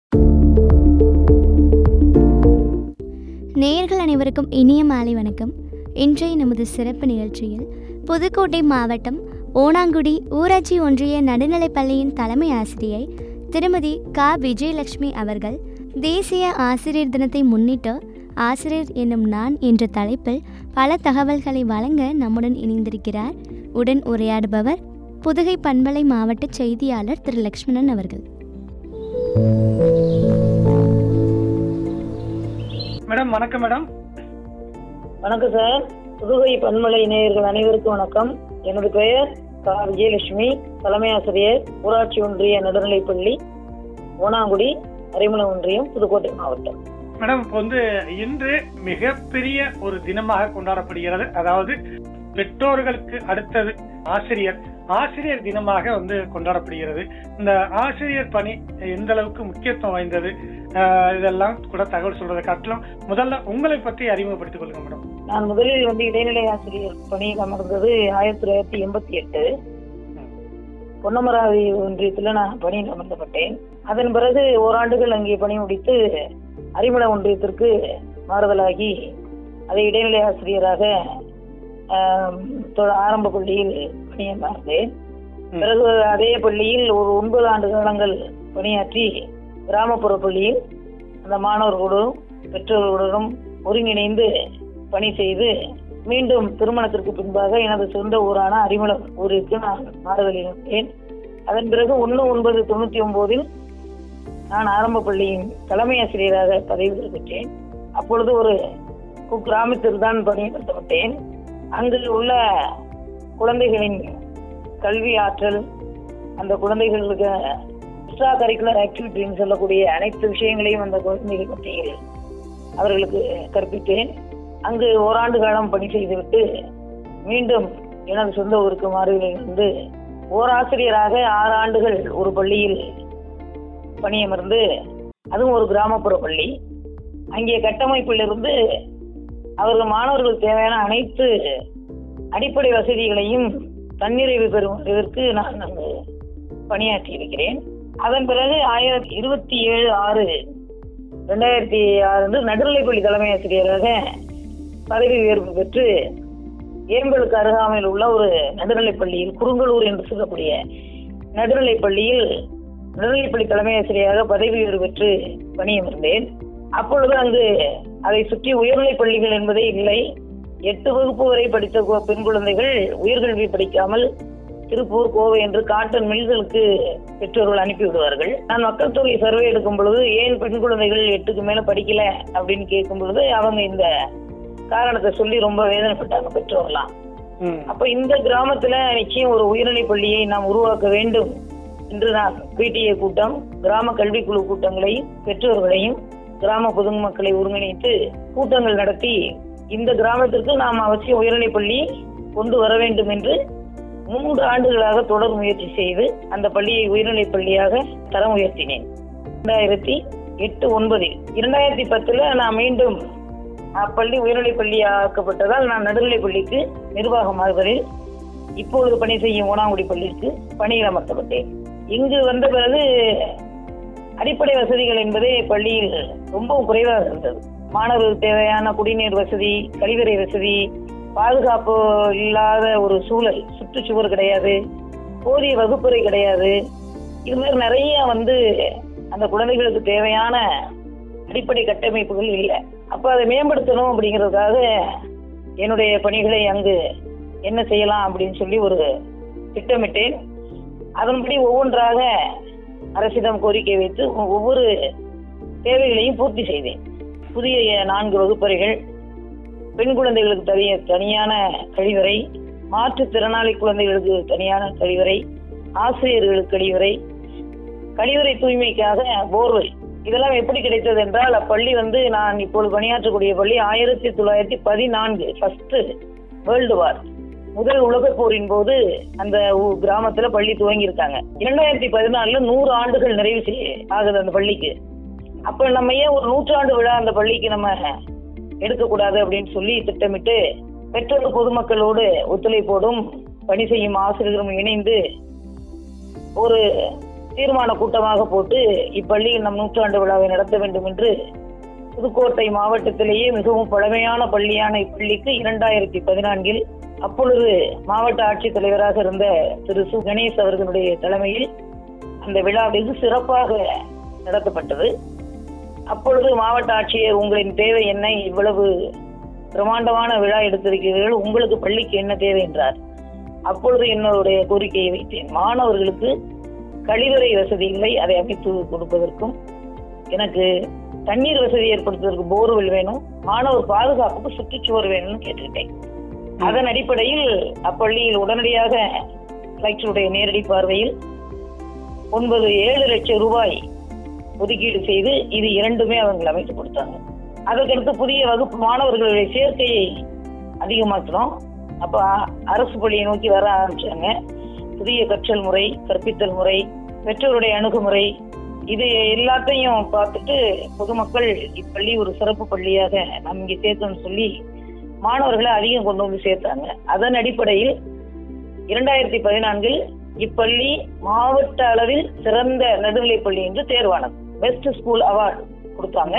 நேயர்கள் அனைவருக்கும் இனிய மாலை வணக்கம் இன்றைய நமது சிறப்பு நிகழ்ச்சியில் புதுக்கோட்டை மாவட்டம் ஓணாங்குடி ஊராட்சி ஒன்றிய நடுநிலைப்பள்ளியின் தலைமை ஆசிரியை திருமதி க விஜயலட்சுமி அவர்கள் தேசிய ஆசிரியர் தினத்தை முன்னிட்டு ஆசிரியர் என்னும் நான் என்ற தலைப்பில் பல தகவல்களை வழங்க நம்முடன் இணைந்திருக்கிறார் உடன் உரையாடுபவர் புதுகை பண்பலை மாவட்ட செய்தியாளர் திரு லக்ஷ்மணன் அவர்கள் மேடம் வணக்கம் மேடம் வணக்கம் சார் புதுகை பன்மலை நேயர்கள் அனைவருக்கும் வணக்கம் எனது பெயர் கா விஜயலட்சுமி தலைமை ஆசிரியர் ஊராட்சி ஒன்றிய நடுநிலைப்பள்ளி ஓனாங்குடி அரிமலை ஒன்றியம் புதுக்கோட்டை மாவட்டம் மேடம் இப்போ வந்து இன்று மிகப்பெரிய ஒரு தினமாக கொண்டாடப்படுகிறது அதாவது பெற்றோர்களுக்கு அடுத்தது ஆசிரியர் ஆசிரியர் தினமாக வந்து கொண்டாடப்படுகிறது இந்த ஆசிரியர் பணி எந்த அளவுக்கு முக்கியத்துவம் வாய்ந்தது ஆஹ் இதெல்லாம் கூட தகவல் சொல்றதை காட்டிலும் முதல்ல உங்களை பற்றி அறிமுகப்படுத்திக் கொள்ளுங்க மேடம் நான் முதலில் வந்து இடைநிலை ஆசிரியர் பணியில் அமர்ந்தது ஆயிரத்தி தொள்ளாயிரத்தி எண்பத்தி எட்டு பொன்னமராவதி ஒன்றியத்தில் நான் பணியில் அமர்த்தப்பட்டேன் அதன் பிறகு ஓராண்டுகள் அங்கே பணி முடித்து அரிமள ஒன்றியத்திற்கு மாறுதலாகி அதை இடைநிலை ஆசிரியராக ஆம், தொ- ஆரம்ப பள்ளியில் பணியமர்ந்தேன் ம். பிறகு அதே பள்ளியில் ஒரு ஒன்பது ஆண்டு காலங்கள் பணியாற்றி கிராமப்புற பள்ளியில் அந்த மாணவர்களோடும் பெற்றோர்களுடனும் ஒருங்கிணைந்து பணி செய்து மீண்டும் திருமணத்திற்கு பின்பாக எனது சொந்த ஊரான அரிமளம் ஊருக்கு நான் மாறுதலில் இருந்தேன் அதன் பிறகு ஒன்று ஒன்பது தொண்ணூத்தி ஒன்பதில் நான் ஆரம்ப பள்ளியின் தலைமை ஆசிரியராக பதவி பெற்றேன் அப்பொழுது ஒரு குக்கிராமத்தில் தான் பணியமர்த்தப்பட்டேன் அங்கு உள்ள குழந்தைகளின் கல்வி ஆற்றல் அந்த குழந்தைகளுக்கு எக்ஸ்ட்ரா கரிக்குலர் ஆக்டிவிட்டின்னு சொல்லக்கூடிய அனைத்து விஷயங்களையும் அந்த குழந்தைகள் மத்தியில் அவர்களுக்கு கற்பித்தேன் அங்கு ஓராண்டு காலம் பணி செய்துவிட்டு மீண்டும் எனது சொந்த ஊருக்கு மாறுதலில் வந்து ஓராசிரியராக ஆறு ஆண்டுகள் ஒரு பள்ளியில் பணியமர்ந்து அதுவும் ஒரு கிராமப்புற பள்ளி அங்கே கட்டமைப்பிலிருந்து அவர்கள் மாணவர்களுக்கு தேவையான அனைத்து அடிப்படை வசதிகளையும் தன்னிறைவு பெறுவதற்கு நான் அங்கு பணியாற்றி இருக்கிறேன் அதன் பிறகு ஆயிரத்தி இருபத்தி ஏழு ஆறு ரெண்டாயிரத்தி ஆறு நடுநிலைப்பள்ளி தலைமை ஆசிரியராக பதவி உயர்வு பெற்று ஏம்பலுக்கு அருகாமையில் உள்ள ஒரு நடுநிலைப்பள்ளியில் குறுங்கலூர் என்று சொல்லக்கூடிய நடுநிலைப்பள்ளியில் நடுநிலைப்பள்ளி தலைமை ஆசிரியராக பதவி உயர்வு பெற்று பணியமர்ந்தேன் அப்பொழுது அங்கு அதை சுற்றி உயர்நிலைப் பள்ளிகள் என்பதே இல்லை எட்டு வகுப்பு வரை படித்த கு- பெண் குழந்தைகள் உயர்கல்வி படிக்காமல் திருப்பூர் கோவை என்று காட்டன் மில்களுக்கு பெற்றோர்கள் அனுப்பி விடுவார்கள் நான் மக்கள் தொகை சர்வே எடுக்கும் பொழுது ஏன் பெண் குழந்தைகள் எட்டுக்கு மேல படிக்கல அப்படின்னு கேட்கும் பொழுது அவங்க இந்த காரணத்தை சொல்லி ரொம்ப வேதனைப்பட்டாங்க பெற்றோர்லாம் ம். அப்ப இந்த கிராமத்துல நிச்சயம் ஒரு உயர்நிலை பள்ளியை நாம் உருவாக்க வேண்டும் என்று நான் பிடிஏ கூட்டம் கிராம கல்விக்குழு கூட்டங்களையும் பெற்றோர்களையும் கிராம பொதுமக்களை ஒருங்கிணைத்து கூட்டங்கள் நடத்தி இந்த கிராமத்திற்கு நாம் அவசியம் உயர்நிலை பள்ளி கொண்டு வர வேண்டும் என்று மூன்று ஆண்டுகளாக தொடர் முயற்சி செய்து அந்த பள்ளியை உயர்நிலை பள்ளியாக தரம் உயர்த்தினேன் இரண்டாயிரத்தி எட்டு ஒன்பதில் இரண்டாயிரத்தி பத்துல நான் மீண்டும் அப்பள்ளி உயர்நிலை பள்ளி ஆக்கப்பட்டதால் நான் நடுநிலை பள்ளிக்கு நிர்வாக மாறுதலில் இப்பொழுது பணி செய்யும் ஓனாங்குடி பள்ளிக்கு பணியில் அமர்த்தப்பட்டேன் இங்கு வந்த பிறகு அடிப்படை வசதிகள் என்பதே பள்ளியில் ரொம்பவும் குறைவாக இருந்தது மாணவர்களுக்கு தேவையான குடிநீர் வசதி கழிவறை வசதி பாதுகாப்பு இல்லாத ஒரு சூழல் சுற்றுச்சுவர் கிடையாது போதிய வகுப்பறை கிடையாது இது மாதிரி நிறைய வந்து அந்த குழந்தைகளுக்கு தேவையான அடிப்படை கட்டமைப்புகள் இல்லை அப்ப அதை மேம்படுத்தணும் அப்படிங்கிறதுக்காக என்னுடைய பணிகளை அங்கு என்ன செய்யலாம் அப்படின்னு சொல்லி ஒரு திட்டமிட்டேன் அதன்படி ஒவ்வொன்றாக அரசிடம் கோரிக்கை வைத்து ஒ- ஒவ்வொரு தேவைகளையும் பூர்த்தி செய்தேன் புதிய நான்கு வகுப்பறைகள் பெண் குழந்தைகளுக்கு தனிய தனியான கழிவறை மாற்றுத்திறனாளி குழந்தைகளுக்கு தனியான கழிவறை ஆசிரியர்களுக்கு கழிவறை கழிவறை தூய்மைக்காக போர்வெல் இதெல்லாம் எப்படி கிடைத்தது என்றால் அப்பள்ளி வந்து நான் இப்பொழுது பணியாற்றக்கூடிய பள்ளி ஆயிரத்தி தொள்ளாயிரத்தி பதினான்கு ஃபர்ஸ்ட் வேர்ல்டு வார் முதல் உலகப் போரின் போது அந்த ஊ- கிராமத்துல பள்ளி துவங்கி இருக்காங்க இரண்டாயிரத்தி பதினாலுல நூறு ஆண்டுகள் நிறைவு செய்ய ஆகுது அந்த பள்ளிக்கு அப்ப நம்ம ஏன் ஒரு நூற்றாண்டு விழா அந்த பள்ளிக்கு நம்ம எடுக்கக்கூடாது அப்படின்னு சொல்லி திட்டமிட்டு பெற்றோர் பொதுமக்களோடு ஒத்துழைப்போடும் பணி செய்யும் ஆசிரியர்களும் இணைந்து ஒரு தீர்மான கூட்டமாக போட்டு இப்பள்ளியில் நம் நூற்றாண்டு விழாவை நடத்த வேண்டும் என்று புதுக்கோட்டை மாவட்டத்திலேயே மிகவும் பழமையான பள்ளியான இப்பள்ளிக்கு இரண்டாயிரத்தி பதினான்கில் அப்பொழுது மாவட்ட ஆட்சித்தலைவராக இருந்த திரு சு கணேஷ் அவர்களுடைய தலைமையில் அந்த விழா வெகு சிறப்பாக நடத்தப்பட்டது அப்பொழுது மாவட்ட ஆட்சியர் உங்களின் தேவை என்ன இவ்வளவு பிரமாண்டமான விழா எடுத்திருக்கிறீர்கள் உங்களுக்கு பள்ளிக்கு என்ன தேவை என்றார் அப்பொழுது என்னுடைய கோரிக்கையை வைத்தேன் மாணவர்களுக்கு கழிவறை வசதி இல்லை அதை அமைத்து கொடுப்பதற்கும் எனக்கு தண்ணீர் வசதி ஏற்படுத்துவதற்கு போர்வெல் வேணும் மாணவர் பாதுகாப்புக்கு சுற்றுச்சுவர் வேணும்னு கேட்டுக்கிட்டேன் அதன் அடிப்படையில் அப்பள்ளியில் உடனடியாக கலெக்டருடைய நேரடி பார்வையில் ஒன்பது ஏழு லட்சம் ரூபாய் ஒதுக்கீடு செய்து இது இரண்டுமே அவங்க அமைத்து கொடுத்தாங்க அதற்கடுத்து புதிய வகுப்பு மாணவர்களுடைய சேர்க்கையை அதிகமாக்கணும் அப்ப அரசு பள்ளியை நோக்கி வர ஆரம்பிச்சாங்க புதிய கற்றல் முறை கற்பித்தல் முறை பெற்றோருடைய அணுகுமுறை இது எல்லாத்தையும் பார்த்துட்டு பொதுமக்கள் இப்பள்ளி ஒரு சிறப்பு பள்ளியாக நம்ம இங்கே சேர்க்கணும்னு சொல்லி மாணவர்களை அதிகம் கொண்டு வந்து சேர்த்தாங்க அதன் அடிப்படையில் இரண்டாயிரத்தி பதினான்கில் இப்பள்ளி மாவட்ட அளவில் சிறந்த நடுநிலைப் பள்ளி என்று தேர்வானது பெஸ்ட் ஸ்கூல் அவார்டு கொடுத்தாங்க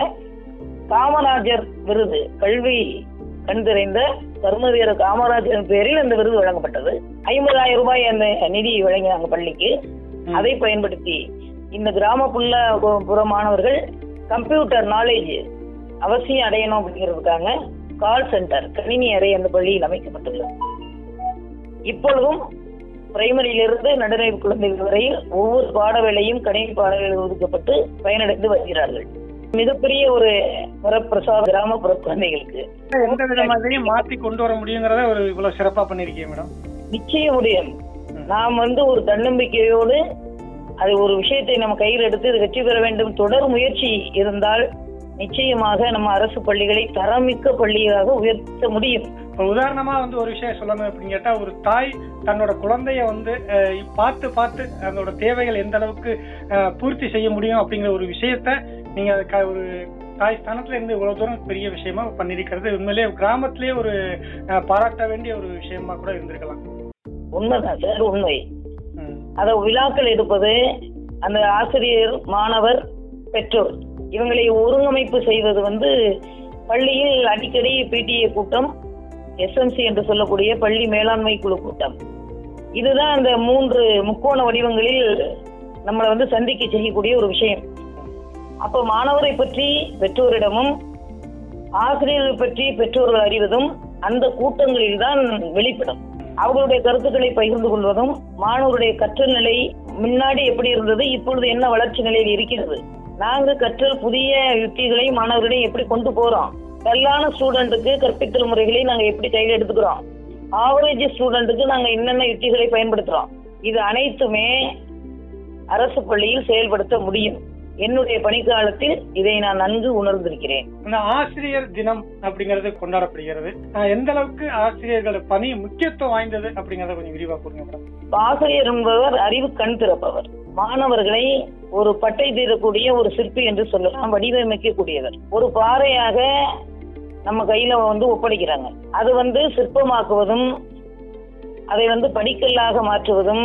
காமராஜர் விருது கல்வி கண்திறைந்த கர்மவீர காமராஜர் பேரில் அந்த விருது வழங்கப்பட்டது ஐம்பதாயிரம் ரூபாய் அந்த நிதி வழங்கினாங்க பள்ளிக்கு அதை பயன்படுத்தி இந்த கிராமப்புற புற மாணவர்கள் கம்ப்யூட்டர் நாலேஜ் அவசியம் அடையணும் அப்படிங்கிறதுக்காக கால் சென்டர் கணினி அறை அந்த பள்ளியில் அமைக்கப்பட்டுள்ளது இப்பொழுதும் பிரைமரியிலிருந்து நடுநிலை குழந்தைகள் வரையில் ஒவ்வொரு பாடவேளையும் கணினி பாடவேளை ஒதுக்கப்பட்டு பயனடைந்து வருகிறார்கள் மிகப்பெரிய ஒரு வரப்பிரசாத கிராமப்புற குழந்தைகளுக்கு எந்த விதமாதையும் மாத்தி கொண்டு வர முடியுங்கிறத ஒரு இவ்வளவு சிறப்பா பண்ணிருக்கீங்க மேடம் நிச்சயம் முடியும் நாம் வந்து ஒரு தன்னம்பிக்கையோடு அது ஒரு விஷயத்தை நம்ம கையில் எடுத்து இது வெற்றி பெற வேண்டும் தொடர் முயற்சி இருந்தால் நிச்சயமாக நம்ம அரசு பள்ளிகளை தரமிக்க பள்ளியாக உயர்த்த முடியும் இப்ப உதாரணமா வந்து ஒரு விஷயம் சொல்லணும் அப்படின்னு கேட்டா ஒரு தாய் தன்னோட குழந்தைய வந்து அஹ், பார்த்து பார்த்து அதோட தேவைகள் எந்த அளவுக்கு அஹ், பூர்த்தி செய்ய முடியும் அப்படிங்கிற ஒரு விஷயத்த நீங்க க- ஒரு தாய் ஸ்தானத்துல இருந்து இவ்வளவு தூரம் பெரிய விஷயமா பண்ணிருக்கிறது உண்மையிலேயே கிராமத்திலேயே ஒரு அஹ், பாராட்ட வேண்டிய ஒரு விஷயமா கூட இருந்திருக்கலாம் உண்மைதான் சார் உண்மை ம். அத விழாக்கள் எடுப்பது அந்த ஆசிரியர் மாணவர் பெற்றோர் இவங்களை ஒருங்கமைப்பு செய்வது வந்து பள்ளியில் அடிக்கடி பிடிஏ கூட்டம் எஸ்எம்சி என்று சொல்லக்கூடிய பள்ளி மேலாண்மை குழு கூட்டம் இதுதான் அந்த மூன்று முக்கோண வடிவங்களில் நம்மளை வந்து சந்திக்க செய்யக்கூடிய ஒரு விஷயம் அப்போ மாணவரை பற்றி பெற்றோரிடமும் ஆசிரியரை பற்றி பெற்றோர்கள் அறிவதும் அந்த கூட்டங்களில் தான் வெளிப்படும் அவர்களுடைய கருத்துக்களை பகிர்ந்து கொள்வதும் மாணவருடைய கற்றல் நிலை முன்னாடி எப்படி இருந்தது இப்பொழுது என்ன வளர்ச்சி நிலையில் இருக்கிறது நாங்க கற்றல் புதிய யுக்திகளை மாணவர்களிடம் எப்படி கொண்டு போறோம் டல்லான ஸ்டூடெண்ட்டுக்கு கற்பித்தல் முறைகளை நாங்க எப்படி கையில் எடுத்துக்கிறோம் ஆவரேஜ் ஸ்டூடெண்ட்டுக்கு நாங்க என்னென்ன யுக்திகளை பயன்படுத்துறோம் இது அனைத்துமே அரசு பள்ளியில் செயல்படுத்த முடியும் என்னுடைய பணிக்காலத்தில் இதை நான் நன்கு உணர்ந்திருக்கிறேன் இந்த ஆசிரியர் தினம் அப்படிங்கிறது கொண்டாடப்படுகிறது அஹ், எந்த அளவுக்கு ஆசிரியர்கள் பணி முக்கியத்துவம் வாய்ந்தது அப்படிங்கறத கொஞ்சம் விரிவா கூறுங்க மேடம் ஆசிரியர் என்பவர் அறிவு கண் திறப்பவர் மாணவர்களை ஒரு பட்டை தீரக்கூடிய ஒரு சிற்பி என்று சொல்லலாம் வடிவமைக்கக்கூடியவர் ஒரு பாறையாக நம்ம கையில வந்து ஒப்படைக்கிறாங்க அது வந்து சிற்பமாக்குவதும் அதை வந்து படிக்கல்லாக மாற்றுவதும்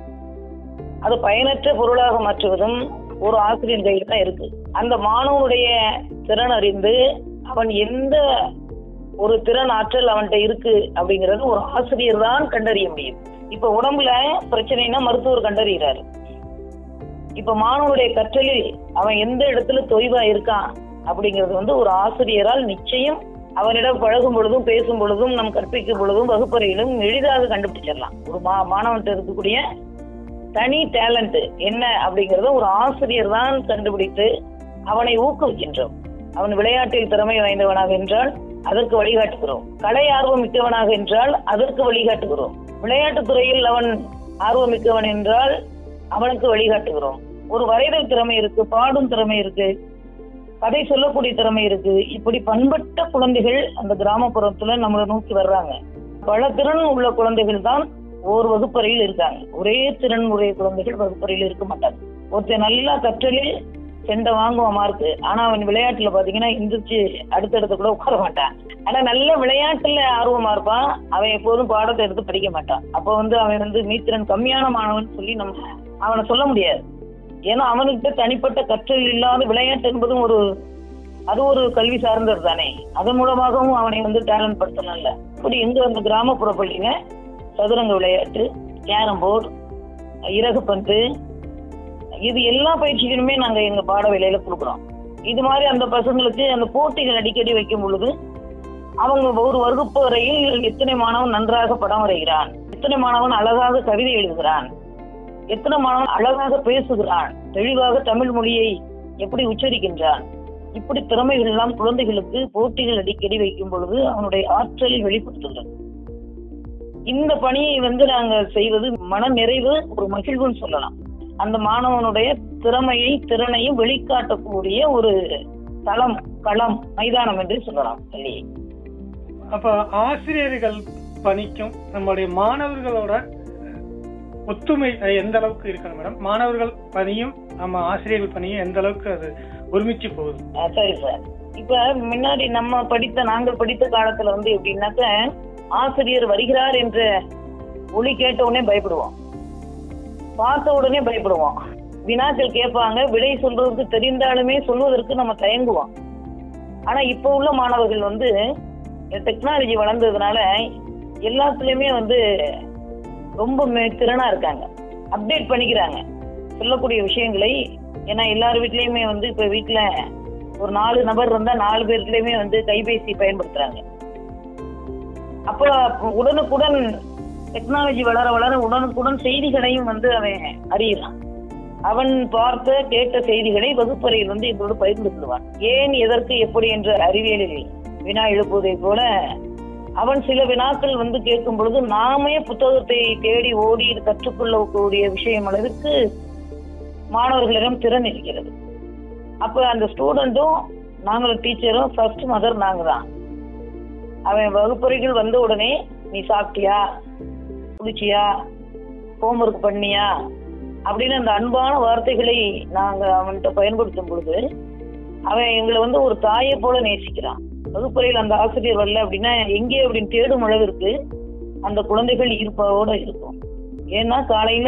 அது பயனற்ற பொருளாக மாற்றுவதும் ஒரு ஆசிரியர் கையில் தான் இருக்கு அந்த மாணவனுடைய திறன் அறிந்து அவன் எந்த ஒரு திறன் ஆற்றல் அவன்கிட்ட இருக்கு அப்படிங்கறது ஒரு ஆசிரியர் தான் கண்டறிய முடியும் இப்ப உடம்புல பிரச்சனைனா மருத்துவர் கண்டறிகிறாரு இப்ப மாணவனுடைய கற்றலில் அவன் எந்த இடத்துல தொய்வா இருக்கான் அப்படிங்கிறது வந்து ஒரு ஆசிரியரால் நிச்சயம் அவனிடம் பழகும் பொழுதும் பேசும் பொழுதும் நம் கற்பிக்கும் பொழுதும் வகுப்பறையிலும் எளிதாக கண்டுபிடிச்சிடலாம் ஒரு மா மாணவன்கிட்ட இருக்கக்கூடிய தனி டேலண்ட் என்ன அப்படிங்கறத ஒரு ஆசிரியர் தான் கண்டுபிடித்து அவனை ஊக்குவிக்கின்றோம் அவன் விளையாட்டில் திறமை வாய்ந்தவனாக என்றால் அதற்கு வழிகாட்டுகிறோம் கலை ஆர்வம் மிக்கவனாக என்றால் அதற்கு வழிகாட்டுகிறோம் விளையாட்டுத் துறையில் அவன் ஆர்வம் மிக்கவன் என்றால் அவனுக்கு வழிகாட்டுகிறோம் ஒரு வரைதல் திறமை இருக்கு பாடும் திறமை இருக்கு கதை சொல்லக்கூடிய திறமை இருக்கு இப்படி பண்பட்ட குழந்தைகள் அந்த கிராமப்புறத்துல நம்மளை நோக்கி வர்றாங்க பல திறன் உள்ள குழந்தைகள் தான் ஒரு வகுப்பறையில் இருக்காங்க ஒரே திறன் உடைய குழந்தைகள் வகுப்பறையில் இருக்க மாட்டாங்க ஒருத்தன் நல்லா கற்றலில் செண்ட வாங்குவான் மார்க்கு ஆனா அவன் விளையாட்டுல பாத்தீங்கன்னா எந்திரிச்சு அடுத்தடுத்து கூட உட்கார மாட்டான் ஆனா நல்ல விளையாட்டுல ஆர்வமா இருப்பான் அவன் எப்போதும் பாடத்தை எடுத்து படிக்க மாட்டான் அப்ப வந்து அவன் வந்து மீத்திறன் கம்மியான மாணவன் சொல்லி நம்ம அவனை சொல்ல முடியாது ஏன்னா அவனுக்கிட்ட தனிப்பட்ட கற்றல் இல்லாத விளையாட்டு என்பதும் ஒரு அது ஒரு கல்வி சார்ந்தது தானே அதன் மூலமாகவும் அவனை வந்து டேலண்ட் படுத்தலாம்ல இப்படி எங்க அந்த கிராமப்புற பள்ளிங்க சதுரங்க விளையாட்டு கேரம் போர்டு இறகு பந்து இது எல்லா பயிற்சிகளுமே நாங்க எங்க பாட வேலையில கொடுக்குறோம் இது மாதிரி அந்த பசங்களுக்கு அந்த போட்டிகள் அடிக்கடி வைக்கும் பொழுது அவங்க ஒரு வகுப்பு வரையில் எத்தனை மாணவன் நன்றாக படம் வரைகிறான் எத்தனை மாணவன் அழகாக கவிதை எழுதுகிறான் எத்தனை மாணவன் அழகாக பேசுகிறான் தெளிவாக தமிழ் மொழியை எப்படி உச்சரிக்கின்றான் இப்படி திறமைகள் எல்லாம் குழந்தைகளுக்கு போட்டிகள் அடிக்கடி வைக்கும் பொழுது அவனுடைய ஆற்றலை வெளிப்படுத்துகிறது இந்த பணியை வந்து நாங்க செய்வது மன நிறைவு ஒரு மகிழ்வுன்னு சொல்லலாம் அந்த மாணவனுடைய திறமையை திறனையும் வெளிக்காட்டக்கூடிய ஒரு தளம் களம் மைதானம் என்று சொல்லலாம் பள்ளியை அப்ப ஆசிரியர்கள் பணிக்கும் நம்மளுடைய மாணவர்களோட ஒத்துமை அது எந்த அளவுக்கு இருக்கணும் மேடம் மாணவர்கள் பணியும் நம்ம ஆசிரியர்கள் பணியும் எந்த அளவுக்கு அது ஒருமிச்சு போகுது ஆ, சரி சார் இப்ப முன்னாடி நம்ம படித்த நாங்கள் படித்த காலத்துல வந்து எப்படின்னாக்க ஆசிரியர் வருகிறார் என்ற ஒளி கேட்ட உடனே பயப்படுவோம் பார்த்த உடனே பயப்படுவோம் வினாக்கள் கேட்பாங்க விடை சொல்றதுக்கு தெரிந்தாலுமே சொல்வதற்கு நம்ம தயங்குவோம் ஆனா இப்ப உள்ள மாணவர்கள் வந்து டெக்னாலஜி வளர்ந்ததுனால எல்லாத்துலயுமே வந்து ரொம்ப மெ- திறனா இருக்காங்க அப்டேட் பண்ணிக்கிறாங்க சொல்லக்கூடிய விஷயங்களை ஏன்னா எல்லார் வீட்லயுமே வந்து இப்ப வீட்ல ஒரு நாலு நபர் இருந்தா நாலு பேர்லயுமே வந்து கைபேசி பயன்படுத்துறாங்க அப்ப உடனுக்குடன் டெக்னாலஜி வளர வளர உடனுக்குடன் செய்திகளையும் வந்து அவன் அறியலாம் அவன் பார்த்த கேட்ட செய்திகளை வகுப்பறையில் வந்து இதோடு பகிர்ந்துக்குவான் ஏன் எதற்கு எப்படி என்ற அறிவியலில் வினா எழுப்புவதை போல அவன் சில வினாக்கள் வந்து கேட்கும் பொழுது நாமே புத்தகத்தை தேடி ஓடி கற்றுக்கொள்ளக்கூடிய விஷயம் அளவிற்கு மாணவர்களிடம் திறன் இருக்கிறது அப்ப அந்த ஸ்டூடெண்ட்டும் நாங்களும் டீச்சரும் ஃபர்ஸ்ட் மதர் நாங்க தான் அவன் வகுப்பறைகள் வந்த உடனே நீ சாப்பிட்டியா குளிச்சியா ஹோம்ஒர்க் பண்ணியா அப்படின்னு அந்த அன்பான வார்த்தைகளை நாங்க அவன்கிட்ட பயன்படுத்தும் பொழுது அவன் எங்களை வந்து ஒரு தாயை போல நேசிக்கிறான் வகுப்பறையில் அந்த ஆசிரியர் வரல அப்படின்னா எங்கே அப்படின்னு தேடும் அளவிற்கு அந்த குழந்தைகள் ஈர்ப்போட இருக்கும் ஏன்னா காலையில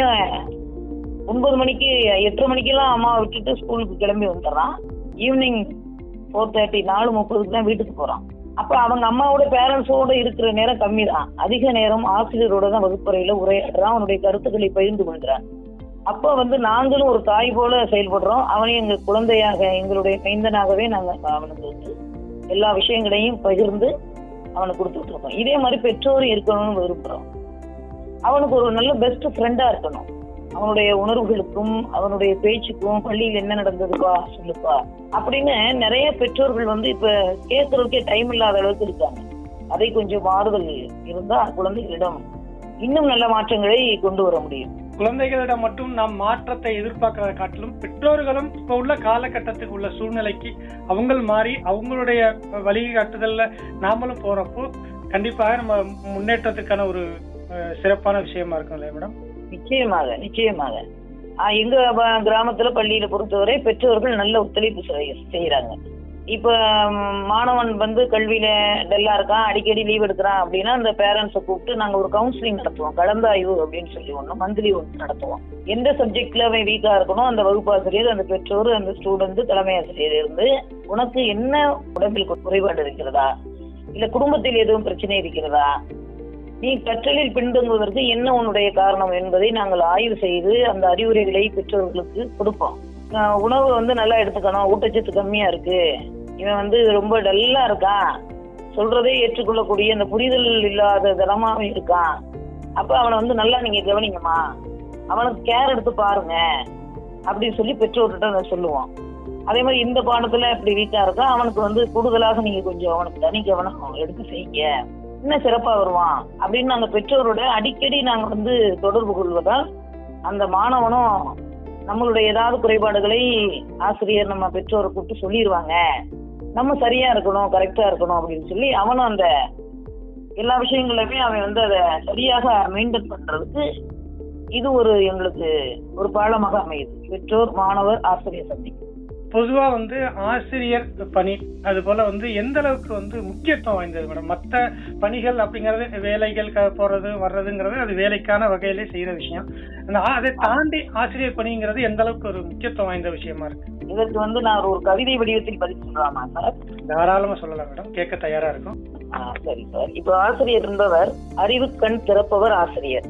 ஒன்பது மணிக்கு எட்டரை மணிக்கெல்லாம் அம்மா விட்டுட்டு ஸ்கூலுக்கு கிளம்பி வந்துடுறான் ஈவினிங் ஃபோர் தேர்ட்டி நாலு முப்பதுக்கு தான் வீட்டுக்கு போறான் அப்ப அவங்க அம்மாவோட பேரண்ட்ஸோட இருக்கிற நேரம் கம்மி தான் அதிக நேரம் ஆசிரியரோட தான் வகுப்பறையில உரையாடுறான் அவனுடைய கருத்துக்களை பகிர்ந்து கொள்கிறான் அப்ப வந்து நாங்களும் ஒரு தாய் போல செயல்படுறோம் அவனையும் எங்க குழந்தையாக எங்களுடைய மைந்தனாகவே நாங்க அவனுக்கு வந்து எல்லா விஷயங்களையும் பகிர்ந்து அவனுக்கு கொடுத்துட்டு இருக்கோம் இதே மாதிரி பெற்றோரும் இருக்கணும்னு விரும்புறோம் அவனுக்கு ஒரு நல்ல பெஸ்ட் ஃப்ரெண்டா இருக்கணும் அவனுடைய உணர்வுகளுக்கும் அவனுடைய பேச்சுக்கும் பள்ளியில் என்ன நடந்ததுப்பா சொல்லுப்பா அப்படின்னு நிறைய பெற்றோர்கள் வந்து இப்ப கேட்கறதுக்கே டைம் இல்லாத அளவுக்கு இருக்காங்க அதை கொஞ்சம் மாறுதல் இருந்தா குழந்தைகளிடம் இன்னும் நல்ல மாற்றங்களை கொண்டு வர முடியும் குழந்தைகளிடம் மட்டும் நாம் மாற்றத்தை எதிர்பார்க்கறத காட்டிலும் பெற்றோர்களும் இப்ப உள்ள காலகட்டத்துக்கு உள்ள சூழ்நிலைக்கு அவங்க மாறி அவங்களுடைய வழிகாட்டுதல்ல நாமளும் போறப்போ கண்டிப்பாக நம்ம முன்னேற்றத்துக்கான ஒரு அஹ், சிறப்பான விஷயமா இருக்கும் இல்லையா மேடம் நிச்சயமாக நிச்சயமாக ஆஹ் எங்க ப- கிராமத்துல பள்ளியில பொறுத்தவரை பெற்றோர்கள் நல்ல ஒத்துழைப்பு செய்ய- செய்யறாங்க இப்ப ம், மாணவன் வந்து கல்வியில டல்லா இருக்கான் அடிக்கடி லீவ் எடுக்கிறான் அப்படின்னா அந்த பேரண்ட்ஸை கூப்பிட்டு நாங்க ஒரு கவுன்சிலிங் நடத்துவோம் கலந்தாய்வு அப்படின்னு சொல்லி ஒண்ணு மந்த்லி ஒன்று நடத்துவோம் எந்த சப்ஜெக்ட்ல அவன் வீக்கா இருக்கணும் அந்த வகுப்பாசிரியர் அந்த பெற்றோர் அந்த ஸ்டூடெண்ட் தலைமை ஆசிரியர் இருந்து உனக்கு என்ன உடம்பில் கு- குறைபாடு இருக்கிறதா இல்ல குடும்பத்தில் எதுவும் பிரச்சனை இருக்கிறதா நீ கற்றலில் பின்தங்குவதற்கு என்ன உன்னுடைய காரணம் என்பதை நாங்கள் ஆய்வு செய்து அந்த அறிவுரைகளை பெற்றோர்களுக்கு கொடுப்போம் ஆஹ் உணவு வந்து நல்லா எடுத்துக்கணும் ஊட்டச்சத்து கம்மியா இருக்கு இவன் வந்து ரொம்ப டல்லா இருக்கான் சொல்றதே ஏற்றுக்கொள்ளக்கூடிய அந்த புரிதல் இல்லாத தனமாவே இருக்கான் அப்ப அவனை வந்து நல்லா நீங்க கவனிங்கம்மா அவனுக்கு கேர் எடுத்து பாருங்க அப்படின்னு சொல்லி பெற்றோர்கிட்ட நான் சொல்லுவோம் அதே மாதிரி இந்த பாடத்துல இப்படி வீக்கா இருக்கா அவனுக்கு வந்து கூடுதலாக நீங்க கொஞ்சம் அவனுக்கு தனி கவனம் எடுத்து செய்யுங்க இன்னும் சிறப்பா வருவான் அப்படின்னு நாங்க பெற்றோரோட அடிக்கடி நாங்க வந்து தொடர்பு கொள்வதால் அந்த மாணவனும் நம்மளுடைய ஏதாவது குறைபாடுகளை ஆசிரியர் நம்ம பெற்றோரை கூப்பிட்டு சொல்லிடுவாங்க நம்ம சரியா இருக்கணும் கரெக்டா இருக்கணும் அப்படின்னு சொல்லி அவனும் அந்த எல்லா விஷயங்களுமே அவன் வந்து அதை சரியாக மெயின்டைன் பண்றதுக்கு இது ஒரு எங்களுக்கு ஒரு பாடமாக அமையுது பெற்றோர் மாணவர் ஆசிரியர் சந்திப்பு பொதுவா வந்து ஆசிரியர் பணி அது போல வந்து எந்த அளவுக்கு வந்து முக்கியத்துவம் வாய்ந்தது மேடம் மற்ற பணிகள் அப்படிங்கறது வேலைகள் க- போறது வர்றதுங்கிறது அது வேலைக்கான வகையிலே செய்யற விஷயம் ஆனா அதை தாண்டி ஆசிரியர் பணிங்கிறது எந்த அளவுக்கு ஒரு முக்கியத்துவம் வாய்ந்த விஷயமா இருக்கு இதற்கு வந்து நான் ஒரு கவிதை வடிவத்தில் பதில் சொல்லலாமா சார் தாராளமா சொல்லலாம் மேடம் கேட்க தயாரா இருக்கும் ஆ, சரி சார் இப்போ ஆசிரியர் என்பவர் அறிவு கண் திறப்பவர் ஆசிரியர்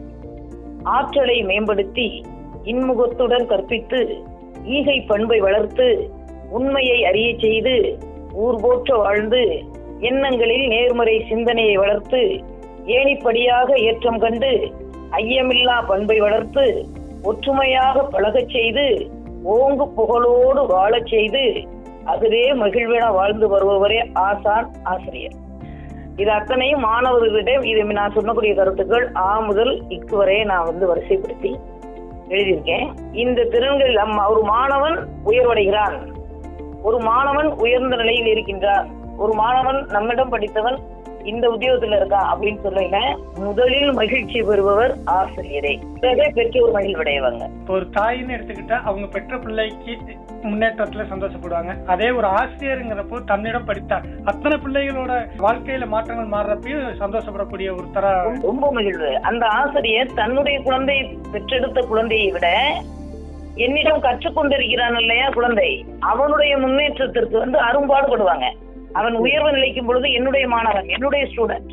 ஆற்றலை மேம்படுத்தி இன்முகத்துடன் கற்பித்து ஈகை பண்பை வளர்த்து உண்மையை அறிய செய்து ஊர் போற்ற வாழ்ந்து எண்ணங்களில் நேர்மறை சிந்தனையை வளர்த்து ஏணிப்படியாக ஏற்றம் கண்டு ஐயமில்லா பண்பை வளர்த்து ஒற்றுமையாக பழகச் செய்து ஓங்கு புகழோடு வாழச் செய்து அதுவே மகிழ்வென வாழ்ந்து வருபவரே ஆசான் ஆசிரியர் இது அத்தனையும் மாணவர்களிடம் இது நான் சொல்லக்கூடிய கருத்துக்கள் ஆ முதல் இக்கு வரை நான் வந்து வரிசைப்படுத்தி எழுதியிருக்கேன் இந்த திறன்கள் அம்மா ஒரு மாணவன் உயர்வடைகிறான் ஒரு மாணவன் உயர்ந்த நிலையில் இருக்கின்றான் ஒரு மாணவன் நம்மிடம் படித்தவன் இந்த உத்தியோகத்துல இருக்கான் அப்படின்னு சொல்லல முதலில் மகிழ்ச்சி பெறுபவர் ஆசிரியரே பிறகு பெற்றோர் மகிழ்வடையவங்க இப்போ ஒரு தாயின்னு எடுத்துக்கிட்டா அவங்க பெற்ற பிள்ளைக்கு முன்னேற்றத்துல சந்தோஷப்படுவாங்க அதே ஒரு ஆசிரியருங்கிறப்போ தன்னிடம் படித்த அத்தனை பிள்ளைகளோட வாழ்க்கையில மாற்றங்கள் மாறுறப்பையும் சந்தோஷப்படக்கூடிய ஒரு தர ரொம்ப மகிழ்வு அந்த ஆசிரியர் தன்னுடைய குழந்தை பெற்றெடுத்த குழந்தையை விட என்னிடம் கற்றுக்கொண்டிருக்கிறான் இல்லையா குழந்தை அவனுடைய முன்னேற்றத்திற்கு வந்து அரும்பாடுபடுவாங்க அவன் உயர்வு நிலைக்கும் பொழுது என்னுடைய மாணவன் என்னுடைய ஸ்டூடெண்ட்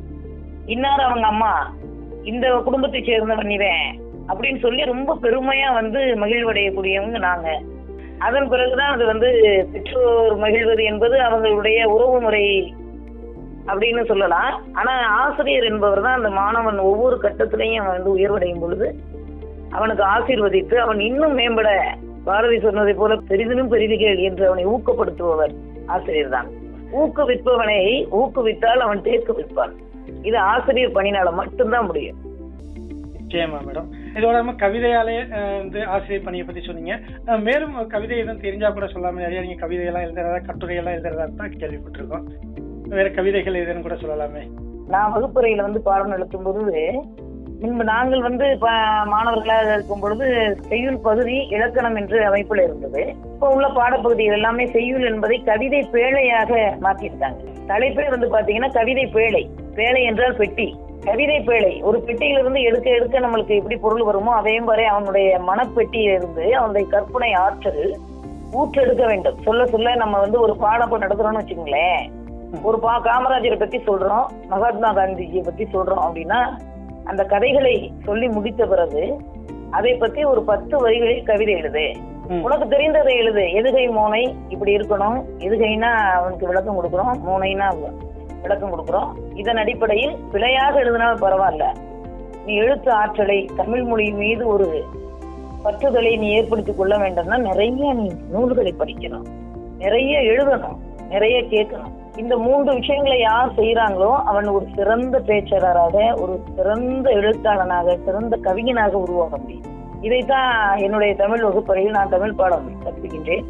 இன்னார் அவங்க அம்மா இந்த குடும்பத்தை சேர்ந்தவன் இவன் அப்படின்னு சொல்லி ரொம்ப பெருமையா வந்து மகிழ்வடையக்கூடியவங்க நாங்க அதன் பிறகுதான் அது வந்து பெற்றோர் மகிழ்வது என்பது அவங்களுடைய உறவு முறை அப்படின்னு சொல்லலாம் ஆனா ஆசிரியர் என்பவர் தான் அந்த மாணவன் ஒவ்வொரு கட்டத்திலையும் அவன் வந்து உயர்வடையும் பொழுது அவனுக்கு ஆசீர்வதித்து அவன் இன்னும் மேம்பட பாரதி சொன்னதை போல பெரிதினும் பெரிதுகள் என்று அவனை ஊக்கப்படுத்துபவர் ஆசிரியர் தான் ஊக்குவிப்பவனை ஊக்குவித்தால் அவன் தேக்க விற்பான் இது ஆசிரியர் பணினால மட்டும்தான் முடியும் நிச்சயமா மேடம் இதோட நம்ம கவிதையாலே அஹ், வந்து ஆசிரியர் பணியை பத்தி சொன்னீங்க அஹ், மேலும் கவிதை எதுவும் தெரிஞ்சா கூட சொல்லாம நிறைய நீங்க கவிதையெல்லாம் எழுதுறதா கட்டுரையெல்லாம் எழுதுறதா தான் கேள்விப்பட்டிருக்கோம் வேற கவிதைகள் எதுன்னு கூட சொல்லலாமே நான் வகுப்பறையில வந்து பாடம் நடத்தும் பொழுது முன்பு நாங்கள் வந்து ப- மாணவர்களாக இருக்கும் பொழுது செய்யுள் பகுதி இலக்கணம் என்று அமைப்புல இருந்தது இப்போ உள்ள பாடப்பகுதிகள் எல்லாமே செய்யுள் என்பதை கவிதை பேழையாக மாற்றிருக்காங்க தலைப்பே வந்து பாத்தீங்கன்னா கவிதை பேழை பேழை என்றால் பெட்டி கவிதை பேழை ஒரு பெட்டியிலிருந்து எடுக்க எடுக்க நம்மளுக்கு எப்படி பொருள் வருமோ அதே மாதிரி அவனுடைய மனப்பெட்டியிலிருந்து அவனுடைய கற்பனை ஆற்றல் ஊற்றெடுக்க வேண்டும் சொல்ல சொல்ல நம்ம வந்து ஒரு பாடம் நடத்துறோம்னு வச்சுக்கோங்களேன் ஒரு பா காமராஜரை பத்தி சொல்றோம் மகாத்மா காந்திஜியை பத்தி சொல்றோம் அப்படின்னா அந்த கதைகளை சொல்லி முடித்த பிறகு அதை பத்தி ஒரு பத்து வரிகளில் கவிதை எழுது ம். உனக்கு தெரிந்ததை எழுது எதுகை மோனை இப்படி இருக்கணும் எதுகைனா அவனுக்கு விளக்கம் கொடுக்குறோம் மோனைனா விளக்கம் கொடுக்குறோம் இதன் அடிப்படையில் பிழையாக எழுதினாலும் பரவாயில்ல நீ எழுத்து ஆற்றலை தமிழ் மொழி மீது ஒரு பற்றுதலை நீ ஏற்படுத்திக் கொள்ள வேண்டும்னா நிறைய நீ நூல்களை படிக்கணும் நிறைய எழுதணும் நிறைய கேட்கணும் இந்த மூன்று விஷயங்களை யார் செய்யறாங்களோ அவன் ஒரு சிறந்த பேச்சாளராக ஒரு சிறந்த எழுத்தாளனாக சிறந்த கவிஞனாக உருவாக முடியும் இதைத்தான் என்னுடைய தமிழ் வகுப்பறையில் நான் தமிழ் பாடம் கற்பிக்கின்றேன்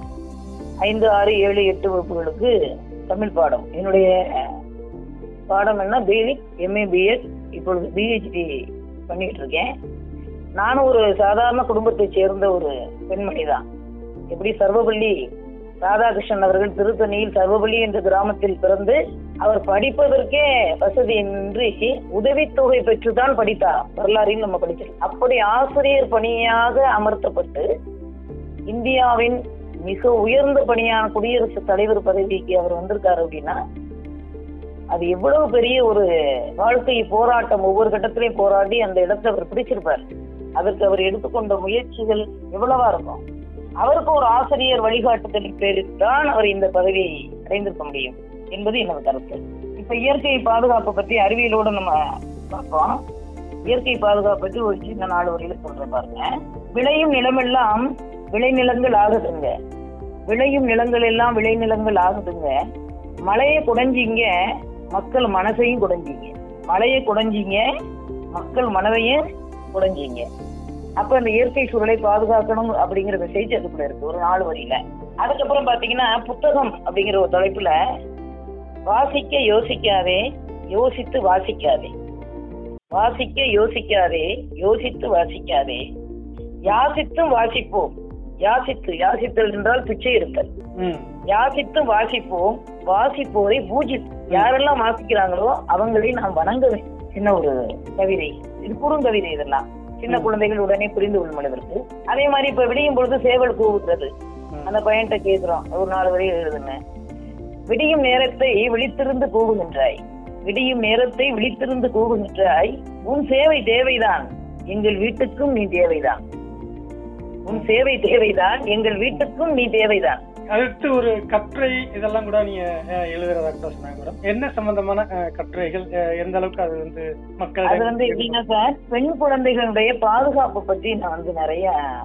ஐந்து ஆறு ஏழு எட்டு வகுப்புகளுக்கு தமிழ் பாடம் என்னுடைய பாடம் என்ன பிலிக் எம்ஏ பிஎட் இப்பொழுது பிஹெச்டி பண்ணிட்டு இருக்கேன் நானும் ஒரு சாதாரண குடும்பத்தை சேர்ந்த ஒரு பெண்மணி தான் எப்படி சர்வபள்ளி ராதாகிருஷ்ணன் அவர்கள் திருத்தணியில் சர்வபள்ளி என்ற கிராமத்தில் பிறந்து அவர் படிப்பதற்கே வசதியின்றி உதவித்தொகை பெற்றுதான் படித்தார் வரலாறையும் நம்ம படிச்சிருக்கோம் அப்படி ஆசிரியர் பணியாக அமர்த்தப்பட்டு இந்தியாவின் மிக உயர்ந்த பணியான குடியரசுத் தலைவர் பதவிக்கு அவர் வந்திருக்காரு அப்படின்னா அது எவ்வளவு பெரிய ஒரு வாழ்க்கை போராட்டம் ஒவ்வொரு கட்டத்திலையும் போராடி அந்த இடத்தை அவர் பிடிச்சிருப்பார் அதற்கு அவர் எடுத்துக்கொண்ட முயற்சிகள் எவ்வளவா இருக்கும் அவருக்கு ஒரு ஆசிரியர் வழிகாட்டுதலின் பேரில் தான் அவர் இந்த பதவியை அடைந்திருக்க முடியும் என்பது என்னோட கருத்து இப்ப இயற்கை பாதுகாப்பை பத்தி அறிவியலோட நம்ம பார்ப்போம் இயற்கை பாதுகாப்பு பற்றி ஒரு சின்ன நாலு வரையில சொல்றேன் பாருங்க விளையும் நிலமெல்லாம் விளைநிலங்கள் ஆகுதுங்க விளையும் நிலங்கள் எல்லாம் விளைநிலங்கள் ஆகுதுங்க மழையை குடைஞ்சிங்க மக்கள் மனசையும் குடைஞ்சிங்க மழையை குடைஞ்சிங்க மக்கள் மனதையும் குடைஞ்சிங்க அப்ப அந்த இயற்கை சூழலை பாதுகாக்கணும் அப்படிங்கிற மெசேஜ் அதுக்குள்ள இருக்கு ஒரு நாலு வரியில அதுக்கப்புறம் பாத்தீங்கன்னா புத்தகம் அப்படிங்கிற ஒரு தலைப்புல வாசிக்க யோசிக்காதே யோசித்து வாசிக்காதே வாசிக்க யோசிக்காதே யோசித்து வாசிக்காதே யாசித்தும் வாசிப்போம் யாசித்து யாசித்தல் என்றால் பிச்சை எடுத்தல் ம் யாசித்து வாசிப்போம் வாசிப்போரை பூஜி யாரெல்லாம் வாசிக்கிறாங்களோ அவங்களை நாம் வணங்க வேண்டும் சின்ன ஒரு கவிதை இது குறுங்கவிதை இதெல்லாம் சின்ன குழந்தைகள் உடனே புரிந்து கொள்ளும் அளவிற்கு அதே மாதிரி இப்ப விடியும் பொழுது சேவல் கூவுகிறது ம். அந்த பையன்கிட்ட கேக்குறோம் ஒரு நாலு வரை எழுதுங்க விடியும் நேரத்தை விழித்திருந்து கூவுகின்றாய் விடியும் நேரத்தை விழித்திருந்து கூவுகின்றாய் உன் சேவை தேவைதான் எங்கள் வீட்டுக்கும் நீ தேவைதான் உன் சேவை தேவைதான் எங்கள் வீட்டுக்கும் நீ தேவைதான் அடுத்து ஒரு கட்டுரை இதெல்லாம் கூட நீங்க அஹ், எழுதுறதா கூட சொன்னாங்க மேடம் என்ன சம்பந்தமான அஹ், கட்டுரைகள் அஹ், எந்த அளவுக்கு அது வந்து மக்கள் அது வந்து எப்படின்னா சார் பெண் குழந்தைகளுடைய பாதுகாப்பு பற்றி நான் வந்து நிறைய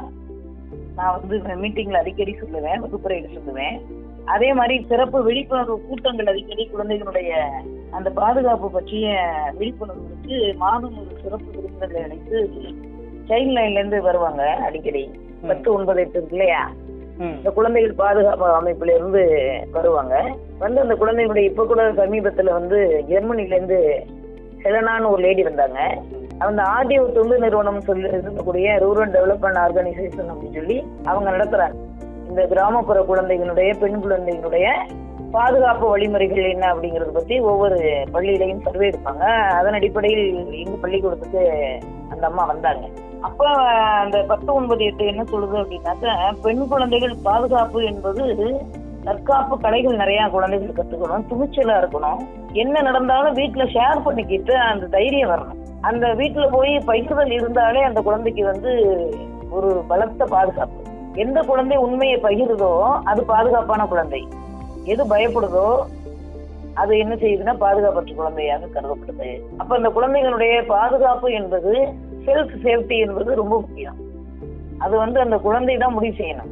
நான் வந்து மீட்டிங்ல அடிக்கடி சொல்லுவேன் வகுப்புரையில் சொல்லுவேன் அதே மாதிரி சிறப்பு விழிப்புணர்வு கூட்டங்கள் அடிக்கடி குழந்தைகளுடைய அந்த பாதுகாப்பு பற்றிய விழிப்புணர்வுக்கு மாதம் ஒரு சிறப்பு விருந்தினர்களை அழைத்து சைல்ட் லைன்ல இருந்து வருவாங்க அடிக்கடி பத்து ஒன்பது எட்டு இருக்கு இல்லையா ம், இந்த குழந்தைகள் பாதுகாப்பு அமைப்புல இருந்து வருவாங்க வந்து அந்த குழந்தைகளுடைய இப்ப கூட சமீபத்துல வந்து ஜெர்மனில இருந்து ஹெலனான்னு ஒரு லேடி வந்தாங்க அந்த ஆர்டிஓ தொண்டு நிறுவனம் சொல்லி இருக்கக்கூடிய ரூரல் டெவலப்மெண்ட் ஆர்கனைசேஷன் அப்படின்னு சொல்லி அவங்க நடத்துறாங்க இந்த கிராமப்புற குழந்தைகளுடைய பெண் குழந்தைகளுடைய பாதுகாப்பு வழிமுறைகள் என்ன அப்படிங்கறத பத்தி ஒவ்வொரு பள்ளியிலையும் சர்வே எடுப்பாங்க அதன் அடிப்படையில் எங்க பள்ளிக்கூடத்துக்கு அந்த அம்மா வந்தாங்க அப்ப அந்த பத்து ஒன்பது எட்டு என்ன சொல்லுது அப்படின்னாக்க பெண் குழந்தைகள் பாதுகாப்பு என்பது தற்காப்பு கலைகள் நிறைய குழந்தைகள் கத்துக்கணும் துணிச்சலா இருக்கணும் என்ன நடந்தாலும் வீட்டுல ஷேர் பண்ணிக்கிட்டு அந்த தைரியம் வரணும் அந்த வீட்டுல போய் பகிர்தல் இருந்தாலே அந்த குழந்தைக்கு வந்து ஒரு பலத்த பாதுகாப்பு எந்த குழந்தை உண்மையை பகிருதோ அது பாதுகாப்பான குழந்தை எது பயப்படுதோ அது என்ன செய்யுதுன்னா பாதுகாப்பற்ற குழந்தையாக கருதப்படுது அப்ப அந்த குழந்தைகளுடைய பாதுகாப்பு என்பது செல்ஃப் சேஃப்டி என்பது ரொம்ப முக்கியம் அது வந்து அந்த குழந்தை தான் முடிவு செய்யணும்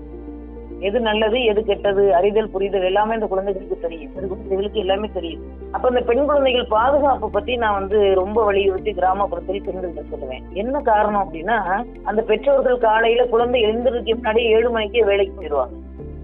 எது நல்லது எது கெட்டது அறிதல் புரிதல் எல்லாமே அந்த குழந்தைகளுக்கு தெரியும் சிறு குழந்தைகளுக்கு எல்லாமே தெரியும் அப்ப இந்த பெண் குழந்தைகள் பாதுகாப்பு பத்தி நான் வந்து ரொம்ப வலியுறுத்தி கிராமப்புறத்தில் பெண்கள்கிட்ட சொல்லுவேன் என்ன காரணம் அப்படின்னா அந்த பெற்றோர்கள் காலையில குழந்தை எழுந்திருக்கு முன்னாடி ஏழு மணிக்கே வேலைக்கு போயிடுவாங்க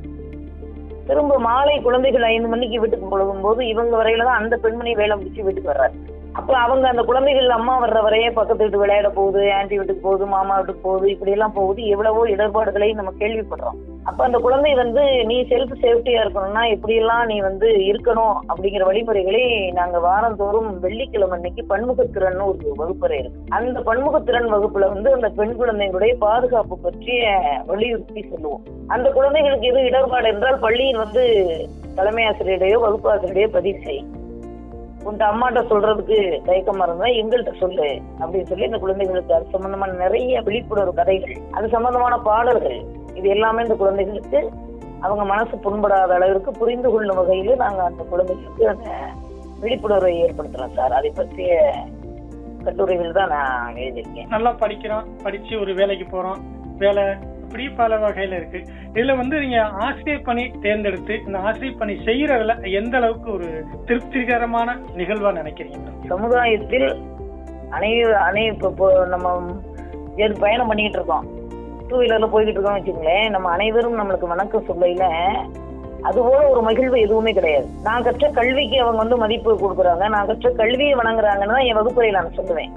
திரும்ப மாலை குழந்தைகள் ஐந்து மணிக்கு வீட்டுக்கு போகும்போது இவங்க வரையில தான் அந்த பெண்மணி வேலை முடிச்சு வீட்டுக்கு வர்றாரு அப்ப அவங்க அந்த குழந்தைகள் அம்மா வர்ற வரையே பக்கத்து வீட்டு விளையாட போகுது ஆன்டி வீட்டுக்கு போகுது மாமா வீட்டுக்கு போகுது இப்படி எல்லாம் போகுது எவ்வளவோ இடர்பாடுகளை நம்ம கேள்விப்படுறோம் அப்ப அந்த குழந்தை வந்து நீ செல்ஃப் சேஃப்டியா இருக்கணும்னா எப்படி எல்லாம் நீ வந்து இருக்கணும் அப்படிங்கிற வழிமுறைகளை நாங்க வாரந்தோறும் வெள்ளிக்கிழமை அன்னைக்கு பன்முகத்திறன் ஒரு வகுப்பறை இருக்கு அந்த பன்முகத்திறன் வகுப்புல வந்து அந்த பெண் குழந்தைகளுடைய பாதுகாப்பு பற்றிய வலியுறுத்தி சொல்லுவோம் அந்த குழந்தைகளுக்கு எதுவும் இடர்பாடு என்றால் பள்ளியில் வந்து தலைமை ஆசிரியரையோ வகுப்பு ஆசிரியரையோ பதிவு செய் உன்ட்ட அம்மாட்ட சொல்றதுக்கு தயக்கமா இருந்தா எங்கள்கிட்ட சொல்லு அப்படின்னு சொல்லி இந்த குழந்தைகளுக்கு அது சம்பந்தமான நிறைய விழிப்புணர்வு கதைகள் அது சம்பந்தமான பாடல்கள் இது எல்லாமே இந்த குழந்தைகளுக்கு அவங்க மனசு புண்படாத அளவிற்கு புரிந்து கொள்ளும் வகையில நாங்க அந்த குழந்தைகளுக்கு அந்த விழிப்புணர்வை ஏற்படுத்துறோம் சார் அதை பற்றிய கட்டுரைகள் தான் நான் எழுதியிருக்கேன் நல்லா படிக்கிறோம் படிச்சு ஒரு வேலைக்கு போறோம் வேலை இப்படி பல வகையில இருக்கு இதுல வந்து நீங்க ஆசிரியர் பணி தேர்ந்தெடுத்து இந்த ஆசிரியர் பணி செய்யறதுல எந்த அளவுக்கு ஒரு திருப்திகரமான நிகழ்வா நினைக்கிறீங்க மேடம்? சமுதாயத்தில் அனை அனை இப்போ இப்போ நம்ம ஏது பயணம் பண்ணிக்கிட்டு இருக்கோம் டூ வீலர்ல போய்கிட்டு இருக்கோம் வச்சுங்களேன் நம்ம அனைவரும் நம்மளுக்கு வணக்கம் சொல்லையில அதுபோல ஒரு மகிழ்வு எதுவுமே கிடையாது நான் கற்ற கல்விக்கு அவங்க வந்து மதிப்பு கொடுக்குறாங்க நான் கற்ற கல்வியை வணங்குறாங்கன்னு தான் என் வகுப்பறையில் நான் சொல்லுவேன்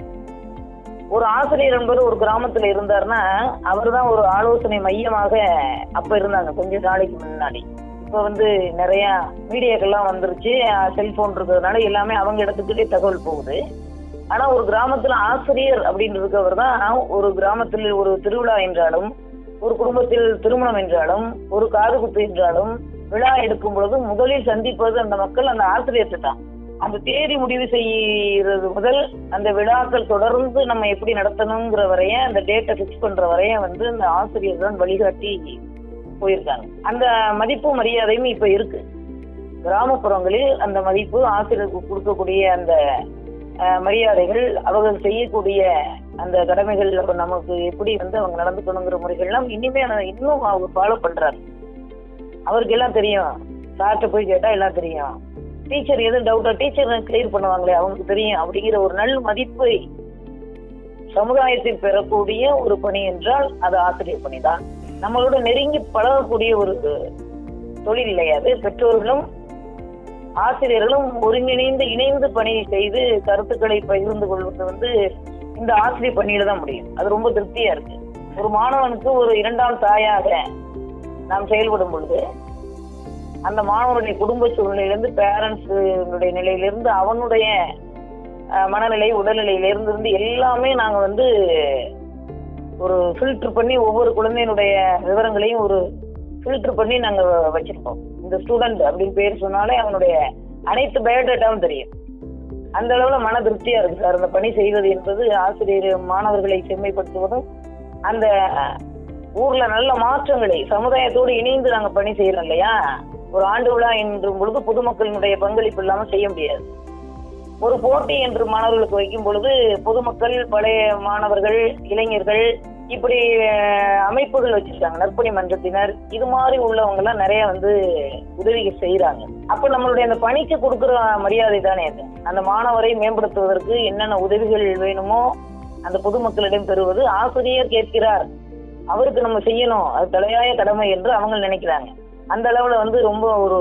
ஒரு ஆசிரியர் என்பவர் ஒரு கிராமத்துல இருந்தாருன்னா அவர் தான் ஒரு ஆலோசனை மையமாக அப்ப இருந்தாங்க கொஞ்ச நாளைக்கு முன்னாடி இப்ப வந்து நிறைய மீடியாக்கெல்லாம் வந்துருச்சு செல்போன் இருக்கிறதுனால எல்லாமே அவங்க இடத்துக்கிட்டே தகவல் போகுது ஆனா ஒரு கிராமத்துல ஆசிரியர் அப்படின்னு இருக்கவர் தான் ஒரு கிராமத்தில் ஒரு திருவிழா என்றாலும் ஒரு குடும்பத்தில் திருமணம் என்றாலும் ஒரு காது குத்து என்றாலும் விழா எடுக்கும் பொழுது முதலில் சந்திப்பது அந்த மக்கள் அந்த ஆசிரியர்கிட்ட தான் அந்த தேதி முடிவு செய்யறது முதல் அந்த விழாக்கள் தொடர்ந்து நம்ம எப்படி நடத்தணுங்கிற வரைய அந்த டேட்டை ஃபிக்ஸ் பண்ற வரைய வந்து அந்த ஆசிரியர் தான் வழிகாட்டி போயிருக்காங்க அந்த மதிப்பு மரியாதையும் இப்ப இருக்கு கிராமப்புறங்களில் அந்த மதிப்பு ஆசிரியருக்கு கொடுக்கக்கூடிய அந்த அஹ், மரியாதைகள் அவர்கள் செய்யக்கூடிய அந்த கடமைகள் அப்ப நமக்கு எப்படி வந்து அவங்க நடந்துக்கணுங்கிற முறைகள்லாம் இனிமே அதை இன்னும் அவங்க ஃபாலோ பண்றாரு அவருக்கு எல்லாம் தெரியும் சார்ட்ட போய் கேட்டா எல்லாம் தெரியும் டீச்சர் எதுவும் டவுட்டா டீச்சர் கிளியர் பண்ணுவாங்களே அவங்களுக்கு தெரியும் அப்படிங்கிற ஒரு நல் மதிப்பை சமுதாயத்தில் பெறக்கூடிய ஒரு பணி என்றால் அது ஆசிரியர் பணிதான் நம்மளோட நெருங்கி பழகக்கூடிய ஒரு தொழில் இல்லையா அது பெற்றோர்களும் ஆசிரியர்களும் ஒருங்கிணைந்து இணைந்து பணி செய்து கருத்துக்களை பகிர்ந்து கொள்வது வந்து இந்த ஆசிரியர் பணியில தான் முடியும் அது ரொம்ப திருப்தியா இருக்கு ஒரு மாணவனுக்கு ஒரு இரண்டாம் தாயாக நாம் செயல்படும் பொழுது அந்த மாணவனுடைய குடும்ப சூழ்நிலையிலிருந்து பேரண்ட்ஸுடைய நிலையிலிருந்து அவனுடைய அஹ், மனநிலை உடல்நிலையிலிருந்து இருந்து எல்லாமே நாங்க வந்து ஒரு ஃபில்டர் பண்ணி ஒவ்வொரு குழந்தையினுடைய விவரங்களையும் ஒரு ஃபில்டர் பண்ணி நாங்க வச்சிருக்கோம் இந்த ஸ்டூடெண்ட் அப்படின்னு பேர் சொன்னாலே அவனுடைய அனைத்து பயோடேட்டாவும் தெரியும் அந்த அளவுல மன திருப்தியா இருக்கு சார் அந்த பணி செய்வது என்பது ஆசிரியர் மாணவர்களை செம்மைப்படுத்துவதும் அந்த ஊர்ல நல்ல மாற்றங்களை சமுதாயத்தோடு இணைந்து நாங்க பணி செய்யறோம் இல்லையா ஒரு ஆண்டு விழா என்றும் பொழுது பொதுமக்களினுடைய பங்களிப்பு இல்லாம செய்ய முடியாது ஒரு போட்டி என்று மாணவர்களுக்கு வைக்கும் பொழுது பொதுமக்கள் பழைய மாணவர்கள் இளைஞர்கள் இப்படி அஹ், அமைப்புகள் வச்சிருக்காங்க நற்பணி மன்றத்தினர் இது மாதிரி உள்ளவங்க எல்லாம் நிறைய வந்து உதவிகள் செய்யறாங்க அப்ப நம்மளுடைய அந்த பணிக்கு கொடுக்கிற மரியாதை தானே அது அந்த மாணவரை மேம்படுத்துவதற்கு என்னென்ன உதவிகள் வேணுமோ அந்த பொதுமக்களிடம் பெறுவது ஆசிரியர் கேட்கிறார் அவருக்கு நம்ம செய்யணும் அது தலையாய கடமை என்று அவங்க நினைக்கிறாங்க அந்த அளவுல வந்து ரொம்ப ஒரு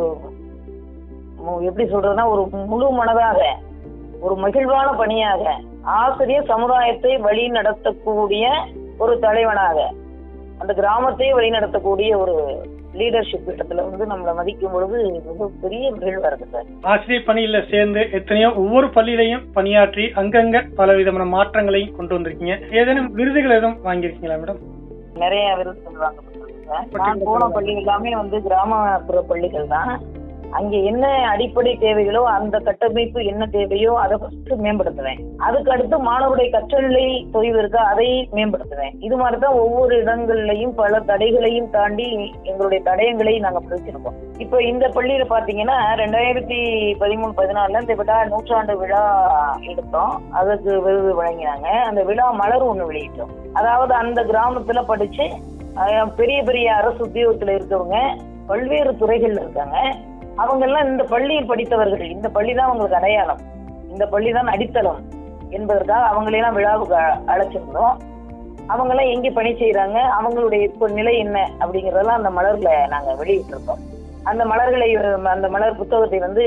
மு- எப்படி சொல்றதுன்னா ஒரு முழு மனதாக ஒரு மகிழ்வான பணியாக ஆசிரியர் சமுதாயத்தை வழி நடத்தக்கூடிய ஒரு தலைவனாக அந்த கிராமத்தை வழி நடத்தக்கூடிய ஒரு லீடர்ஷிப் இடத்துல வந்து நம்மளை மதிக்கும் பொழுது மிக பெரிய மகிழ்வா இருக்கு சார் ஆசிரியர் பணியில சேர்ந்து எத்தனையோ ஒவ்வொரு பள்ளியிலையும் பணியாற்றி அங்கங்க பல விதமான மாற்றங்களையும் கொண்டு வந்திருக்கீங்க ஏதேனும் விருதுகள் எதுவும் வாங்கியிருக்கீங்களா மேடம் நிறைய விருதுகள் வாங்கப்பட்டிருக்கு சார் நான் போன பள்ளி எல்லாமே வந்து கிராமப்புற பள்ளிகள் தான் அங்க என்ன அடிப்படை தேவைகளோ அந்த கட்டமைப்பு என்ன தேவையோ அதை ஃபர்ஸ்ட் மேம்படுத்துவேன் அதுக்கு அடுத்து மாணவருடைய கற்றலை தொய்வு இருக்கா அதை மேம்படுத்துவேன் இது மாதிரி தான் ஒவ்வொரு இடங்கள்லயும் பல தடைகளையும் தாண்டி எங்களுடைய தடயங்களை நாங்க பிடிச்சிருக்கோம் இப்போ இந்த பள்ளியில பாத்தீங்கன்னா ரெண்டாயிரத்தி பதிமூணு பதினாலுல இந்த விழா நூற்றாண்டு விழா எடுத்தோம் அதுக்கு விருது வழங்கினாங்க அந்த விழா மலர் ஒண்ணு வெளியிட்டோம் அதாவது அந்த கிராமத்துல படிச்சு அஹ், பெரிய பெரிய அரசு உத்தியோகத்துல இருக்கவங்க பல்வேறு துறைகள்ல இருக்காங்க அவங்க எல்லாம் இந்த பள்ளியில் படித்தவர்கள் இந்த பள்ளி தான் அவங்களுக்கு அடையாளம் இந்த பள்ளி தான் அடித்தளம் என்பதற்காக அவங்களையெல்லாம் விழாவுக்கு அ- அழைச்சிருந்தோம் அவங்க எல்லாம் எங்க பணி செய்யறாங்க அவங்களுடைய இப்போ நிலை என்ன அப்படிங்கறதெல்லாம் அந்த மலர்ல நாங்க வெளியிட்டிருக்கோம் அந்த மலர்களை அந்த மலர் புத்தகத்தை வந்து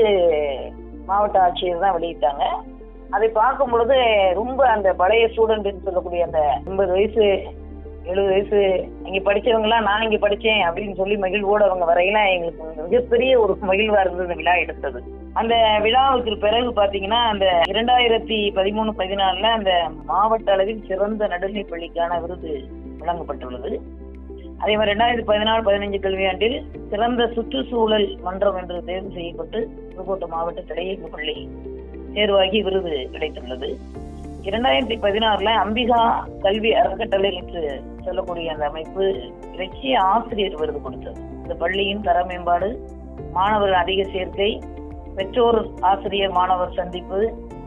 மாவட்ட ஆட்சியர் தான் வெளியிட்டாங்க அதை பார்க்கும் பொழுது ரொம்ப அந்த பழைய ஸ்டூடெண்ட்னு சொல்லக்கூடிய அந்த எண்பது வயசு எழுபது வயசு இங்க படிச்சவங்க எல்லாம் நான் இங்க படிச்சேன் அப்படின்னு சொல்லி மகிழ்வோடு அவங்க வரையில எங்களுக்கு மிகப்பெரிய ஒரு மகிழ்வா இருந்தது இந்த விழா எடுத்தது அந்த விழாவுக்கு பிறகு பாத்தீங்கன்னா அந்த இரண்டாயிரத்தி பதிமூணு பதினாலுல அந்த மாவட்ட அளவில் சிறந்த நடுநிலைப் பள்ளிக்கான விருது வழங்கப்பட்டுள்ளது அதே மாதிரி ரெண்டாயிரத்தி பதினாலு பதினஞ்சு கல்வியாண்டில் சிறந்த சுற்றுச்சூழல் மன்றம் என்று தேர்வு செய்யப்பட்டு புதுக்கோட்டை மாவட்ட திரையீர்ப்பு பள்ளி தேர்வாகி விருது கிடைத்துள்ளது இரண்டாயிரத்தி பதினாறுல அம்பிகா கல்வி அறக்கட்டளை என்று சொல்லக்கூடிய அந்த அமைப்பு இலக்கிய ஆசிரியர் விருது கொடுத்தது இந்த பள்ளியின் தர மேம்பாடு மாணவர் அதிக சேர்க்கை பெற்றோர் ஆசிரியர் மாணவர் சந்திப்பு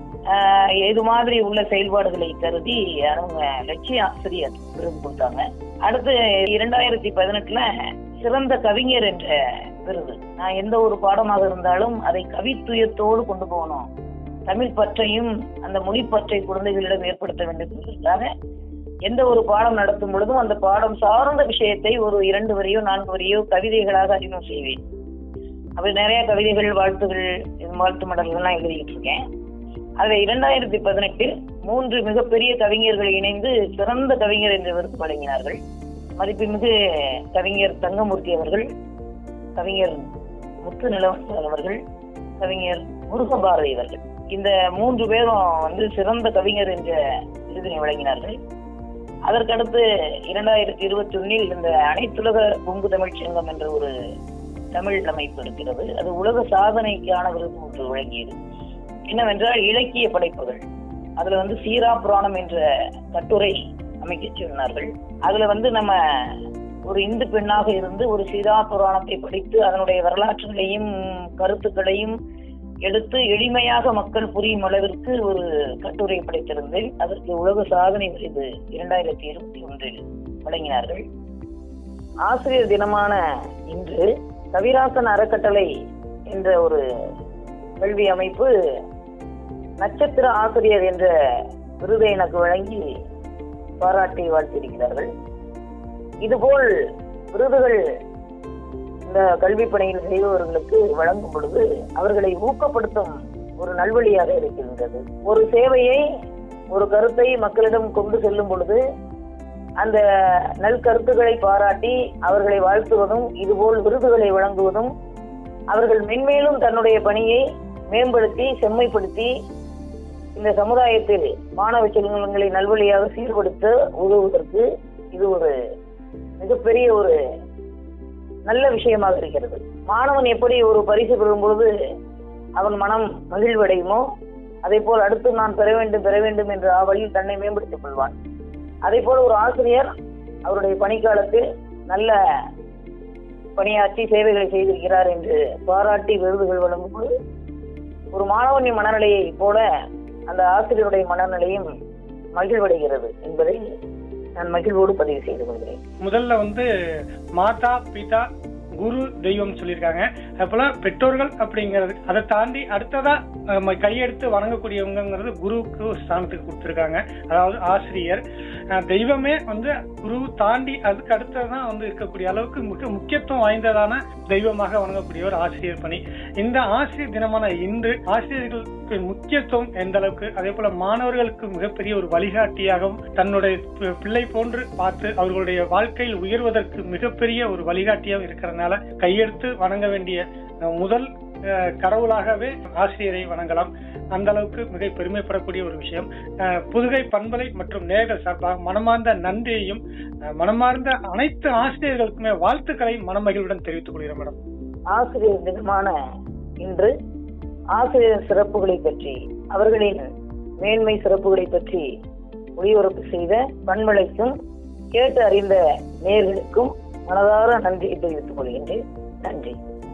ஆஹ், இது மாதிரி உள்ள செயல்பாடுகளை கருதி அவங்க லட்சிய ஆசிரியர் விருது கொடுத்தாங்க அடுத்து இரண்டாயிரத்தி பதினெட்டுல சிறந்த கவிஞர் என்ற விருது நான் எந்த ஒரு பாடமாக இருந்தாலும் அதை கவித்துயத்தோடு கொண்டு போகணும் தமிழ் பற்றையும் அந்த மொழி பற்றை குழந்தைகளிடம் ஏற்படுத்த வேண்டும் என்பதற்காக எந்த ஒரு பாடம் நடத்தும் பொழுதும் அந்த பாடம் சார்ந்த விஷயத்தை ஒரு இரண்டு வரியோ நான்கு வரியோ கவிதைகளாக அறிமுகம் செய்வேன் அப்படி நிறைய கவிதைகள் வாழ்த்துகள் இது வாழ்த்து மடல்கள்லாம் எழுதிக்கிட்டு இருக்கேன் அதுல இரண்டாயிரத்தி பதினெட்டில் மூன்று மிகப்பெரிய கவிஞர்கள் இணைந்து சிறந்த கவிஞர் என்ற விருது வழங்கினார்கள் மதிப்புமிகு கவிஞர் தங்கமூர்த்தி அவர்கள் கவிஞர் முத்து நிலவன் அவர்கள் கவிஞர் முருகபாரதி அவர்கள் இந்த மூன்று பேரும் வந்து சிறந்த கவிஞர் என்ற விருதினை வழங்கினார்கள் அதற்கடுத்து இரண்டாயிரத்தி இருபத்தி ஒன்னில் இந்த அனைத்துலக கொங்கு தமிழ்ச் சங்கம் என்ற ஒரு தமிழ் அமைப்பு இருக்கிறது அது உலக சாதனைக்கான விருது ஒன்று வழங்கியது என்னவென்றால் இலக்கிய படைப்புகள் அதுல வந்து சீரா புராணம் என்ற கட்டுரை அமைக்க சொன்னார்கள் அதுல வந்து நம்ம ஒரு இந்து பெண்ணாக இருந்து ஒரு சீரா புராணத்தை படித்து அதனுடைய வரலாற்றுகளையும் கருத்துக்களையும் எடுத்து எளிமையாக மக்கள் புரியும் அளவிற்கு ஒரு கட்டுரை படைத்திருந்தேன் அதற்கு உலக சாதனை விருது இரண்டாயிரத்தி இருபத்தி ஒன்றில் வழங்கினார்கள் ஆசிரியர் தினமான இன்று கவிராசன் அறக்கட்டளை என்ற ஒரு கல்வி அமைப்பு நட்சத்திர ஆசிரியர் என்ற விருதை எனக்கு வழங்கி பாராட்டி வாழ்த்தியிருக்கிறார்கள் இதுபோல் விருதுகள் இந்த கல்வி பணியில் செய்பவர்களுக்கு வழங்கும் பொழுது அவர்களை ஊக்கப்படுத்தும் ஒரு நல்வழியாக இருக்கின்றது ஒரு சேவையை ஒரு கருத்தை மக்களிடம் கொண்டு செல்லும் பொழுது அந்த நல்கருத்துக்களை பாராட்டி அவர்களை வாழ்த்துவதும் இதுபோல் விருதுகளை வழங்குவதும் அவர்கள் மென்மேலும் தன்னுடைய பணியை மேம்படுத்தி செம்மைப்படுத்தி இந்த சமுதாயத்தில் மாணவ செல்வங்களை நல்வழியாக சீர்படுத்த உதவுவதற்கு இது ஒரு மிகப்பெரிய ஒரு நல்ல விஷயமாக இருக்கிறது மாணவன் எப்படி ஒரு பரிசு பெறும்பொழுது அவன் மனம் மகிழ்வடையுமோ அதே போல் அடுத்து நான் பெற வேண்டும் பெற வேண்டும் என்ற ஆவலில் தன்னை மேம்படுத்திக் கொள்வான் அதே போல ஒரு ஆசிரியர் அவருடைய பணிக்காலத்தில் நல்ல பணியாற்றி சேவைகளை செய்திருக்கிறார் என்று பாராட்டி விருதுகள் வழங்கும்போது ஒரு மாணவனின் மனநிலையை போல அந்த ஆசிரியருடைய மனநிலையும் மகிழ்வடைகிறது என்பதை நான் மகிழ்வோடு பதிவு செய்து கொள்கிறேன் முதல்ல வந்து மாதா பிதா குரு தெய்வம் சொல்லியிருக்காங்க அதுபோல பெற்றோர்கள் அப்படிங்கிறது அதை தாண்டி அடுத்ததா நம்ம கையெடுத்து வணங்கக்கூடியவங்கிறது குருவுக்கு ஒரு ஸ்தானத்துக்கு கொடுத்துருக்காங்க அதாவது ஆசிரியர் அஹ் தெய்வமே வந்து குரு தாண்டி அதுக்கு அடுத்ததான் வந்து இருக்கக்கூடிய அளவுக்கு மிக முக்கியத்துவம் வாய்ந்ததான தெய்வமாக வணங்கக்கூடிய ஒரு ஆசிரியர் பணி இந்த ஆசிரியர் தினமான இன்று ஆசிரியர்களுக்கு முக்கியத்துவம் எந்த அளவுக்கு அதே போல மாணவர்களுக்கு மிகப்பெரிய ஒரு வழிகாட்டியாகவும் தன்னுடைய பி- பிள்ளை போன்று பார்த்து அவர்களுடைய வாழ்க்கையில் உயர்வதற்கு மிகப்பெரிய ஒரு வழிகாட்டியாக இருக்கிறதுனால கையெடுத்து வணங்க வேண்டிய அஹ், முதல் அஹ், கடவுளாகவே ஆசிரியரை வணங்கலாம் அந்த அளவுக்கு மிக பெருமைப்படக்கூடிய ஒரு விஷயம் அஹ், புதுகை பண்பலை மற்றும் நேர்கள் சார்பாக மனமார்ந்த நன்றியையும் அஹ், மனமார்ந்த அனைத்து ஆசிரியர்களுக்குமே வாழ்த்துக்களை மனமகிழ்வுடன் தெரிவித்துக் கொள்கிறேன் மேடம் ஆசிரியர் தினமான இன்று ஆசிரியர் சிறப்புகளை பற்றி அவர்களின் மேன்மை சிறப்புகளை பற்றி ஒளிபரப்பு செய்த பண்பலைக்கும் கேட்டு அறிந்த நேர்களுக்கும் மனதார நன்றியை தெரிவித்துக் கொள்கின்றேன் நன்றி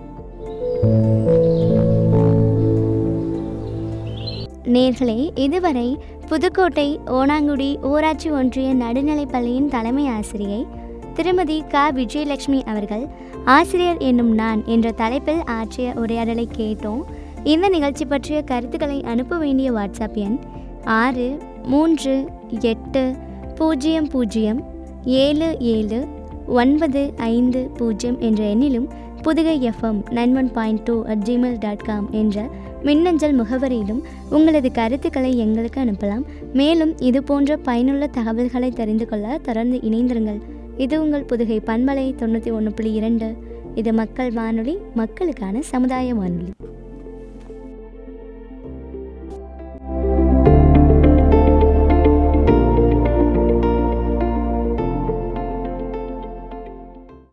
நேர்களே இதுவரை புதுக்கோட்டை ஓனாங்குடி ஊராட்சி ஒன்றிய நடுநிலைப்பள்ளியின் தலைமை ஆசிரியை திருமதி க விஜயலட்சுமி அவர்கள் ஆசிரியர் என்னும் நான் என்ற தலைப்பில் ஆற்றிய உரையாடலை கேட்டோம் இந்த நிகழ்ச்சி பற்றிய கருத்துக்களை அனுப்ப வேண்டிய வாட்ஸ்அப் எண் ஆறு மூன்று எட்டு பூஜ்ஜியம் பூஜ்ஜியம் ஏழு ஏழு ஒன்பது ஐந்து பூஜ்ஜியம் என்ற எண்ணிலும் Pudugai FM nine one point two at Gmail dot com என்ற மின்னஞ்சல் முகவரியிலும் உங்களது கருத்துக்களை எங்களுக்கு அனுப்பலாம் மேலும் இது போன்ற பயனுள்ள தகவல்களை தெரிந்து கொள்ள தொடர்ந்து இணைந்திருங்கள் இது உங்கள் புதுகை பண்பலை தொண்ணூற்றி ஒன்று புள்ளி இரண்டு இது மக்கள் வானொலி மக்களுக்கான சமுதாய வானொலி